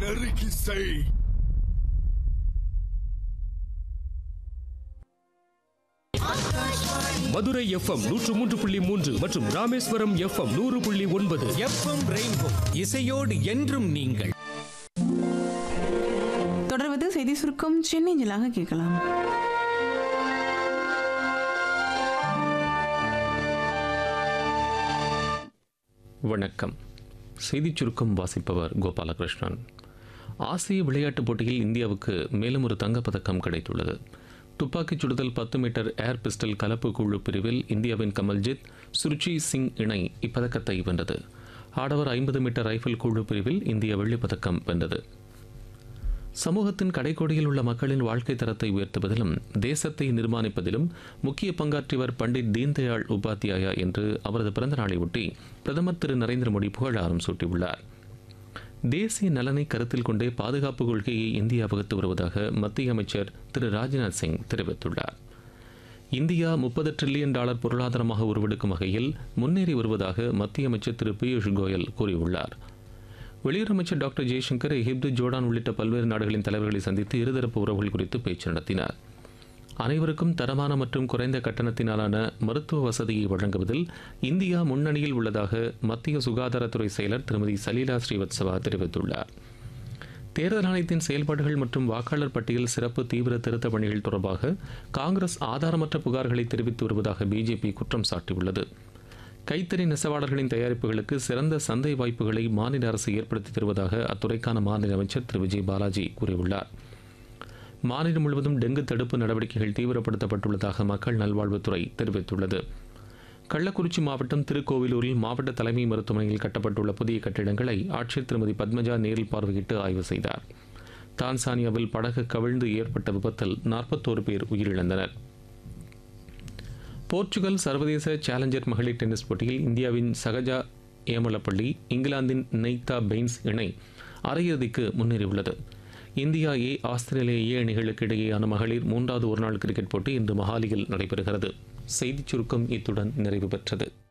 நெருக்கி செய் மதுரை எஃப்எம் நூற்று மூன்று புள்ளி மூன்று மற்றும் ராமேஸ்வரம் எஃப்எம் நூறு புள்ளி ஒன்பது எஃப்எம் ரெயின்போ இசையோடு என்றும் நீங்கள் தொடர்வது செய்தி சுருக்கம் சென்னேஞ்சலாக கேட்கலாம் வணக்கம் செய்திச் சுருக்கம் வாசிப்பவர் கோபாலகிருஷ்ணன் ஆசிய விளையாட்டுப் போட்டியில் இந்தியாவுக்கு மேலும் ஒரு தங்கப்பதக்கம் கிடைத்துள்ளது துப்பாக்கிச் சுடுதல் பத்து மீட்டர் ஏர் பிஸ்டல் கலப்பு குழு பிரிவில் இந்தியாவின் கமல்ஜித் சுருச்சி சிங் இணை இப்பதக்கத்தை வென்றது ஆடவர் ஐம்பது மீட்டர் ரைஃபிள் குழு பிரிவில் இந்திய வெள்ளிப் பதக்கம் வென்றது சமூகத்தின் கடைக்கோடியில் உள்ள மக்களின் வாழ்க்கை தரத்தை உயர்த்துவதிலும் தேசத்தை நிர்மாணிப்பதிலும் முக்கிய பங்காற்றியவர் பண்டிட் தீன்தயாள் உபாத்யாயா என்று அவரது பிறந்த நாளை ஒட்டி பிரதமர் திரு நரேந்திர மோடி புகழாரம் சூட்டியுள்ளார் தேசிய நலனை கருத்தில் கொண்டே பாதுகாப்பு கொள்கையை இந்தியா வகுத்து வருவதாக மத்திய அமைச்சர் திரு ராஜ்நாத் சிங் தெரிவித்துள்ளார் இந்தியா முப்பது டிரில்லியன் டாலர் பொருளாதாரமாக உருவெடுக்கும் வகையில் முன்னேறி வருவதாக மத்திய அமைச்சர் திரு பியூஷ் கோயல் கூறியுள்ளார் வெளியுறவு அமைச்சர் டாக்டர் ஜெய்சங்கர் எகிப்து ஜோர்டான் உள்ளிட்ட பல்வேறு நாடுகளின் தலைவர்களை சந்தித்து இருதரப்பு உறவுகள் குறித்து பேச்சு நடத்தினார் அனைவருக்கும் தரமான மற்றும் குறைந்த கட்டணத்தினாலான மருத்துவ வசதியை வழங்குவதில் இந்தியா முன்னணியில் உள்ளதாக மத்திய சுகாதாரத்துறை செயலர் திருமதி சலீலா ஸ்ரீவத்சவா தெரிவித்துள்ளார் தேர்தல் ஆணையத்தின் செயல்பாடுகள் மற்றும் வாக்காளர் பட்டியல் சிறப்பு தீவிர திருத்த பணிகள் தொடர்பாக காங்கிரஸ் ஆதாரமற்ற புகார்களை தெரிவித்து வருவதாக பிஜேபி குற்றம் சாட்டியுள்ளது கைத்தறி நெசவாளர்களின் தயாரிப்புகளுக்கு சிறந்த சந்தை வாய்ப்புகளை மாநில அரசு ஏற்படுத்தி தருவதாக அத்துறைக்கான மாநில அமைச்சர் திரு விஜய் பாலாஜி கூறியுள்ளார் மாநிலம் முழுவதும் டெங்கு தடுப்பு நடவடிக்கைகள் தீவிரப்படுத்தப்பட்டுள்ளதாக மக்கள் நல்வாழ்வுத்துறை தெரிவித்துள்ளது கள்ளக்குறிச்சி மாவட்டம் திருக்கோவிலூரில் மாவட்ட தலைமை மருத்துவமனையில் கட்டப்பட்டுள்ள புதிய கட்டிடங்களை ஆட்சியர் திருமதி பத்மஜா நேரில் பார்வையிட்டு ஆய்வு செய்தார் தான்சானியாவில் படகு கவிழ்ந்து ஏற்பட்ட விபத்தில் நாற்பத்தோரு பேர் உயிரிழந்தனர் போர்ச்சுகல் சர்வதேச சேலஞ்சர் மகளிர் டென்னிஸ் போட்டியில் இந்தியாவின் சகஜா ஏமலப்பள்ளி இங்கிலாந்தின் நெய்தா பெயின்ஸ் இணை அரையிறுதிக்கு முன்னேறியுள்ளது இந்தியா ஏ ஆஸ்திரேலியா ஏ அணிகளுக்கு இடையேயான மகளிர் மூன்றாவது ஒருநாள் கிரிக்கெட் போட்டி இன்று மஹாலியில் நடைபெறுகிறது செய்திச் சுருக்கம் இத்துடன் நிறைவு பெற்றது